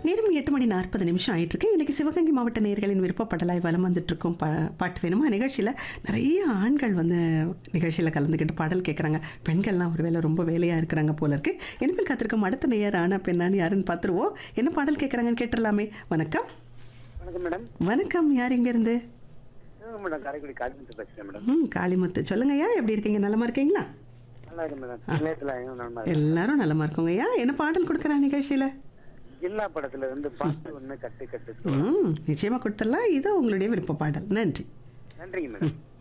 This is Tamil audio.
நேரம் எட்டு மணி நாற்பது நிமிஷம் ஆயிட்டு இருக்கு இன்னைக்கு சிவகங்கை மாவட்ட நேர்களின் விருப்பப்படலாய் வலம் வந்துட்டு இருக்கும் பா பாட்டு வேணுமா நிகழ்ச்சியில் நிறைய ஆண்கள் வந்து நிகழ்ச்சியில் கலந்துக்கிட்டு பாடல் கேட்குறாங்க பெண்கள்லாம் ஒரு வேளை ரொம்ப வேலையாக இருக்கிறாங்க போல இருக்கு இனிமேல் காத்திருக்கும் அடுத்த நேயர் ஆனா பெண்ணான்னு யாருன்னு பார்த்துருவோம் என்ன பாடல் கேட்குறாங்கன்னு கேட்டுடலாமே வணக்கம் வணக்கம் மேடம் வணக்கம் யார் இங்கேருந்து சிவகங்கை மேடம் காரைக்குடி காலிமுத்து பேசுகிறேன் மேடம் ம் காளிமுத்து சொல்லுங்கய்யா எப்படி இருக்கீங்க நலமா இருக்கீங்களா நல்லா இருக்கு மேடம் நிலையத்தில் நல்லா இருக்கு எல்லாரும் நலமா இருக்கோங்கய்யா என்ன பாடல் கொடுக்குறா நிகழ்ச்சியில் ஜில்லா படத்துல இருந்து பாட்டு ஒண்ணு கட்டு கட்டு ம் நிச்சயமாக கொடுத்துடலாம் இதோ உங்களுடைய விருப்ப பாடல் நன்றி நன்றிங்க மேடம்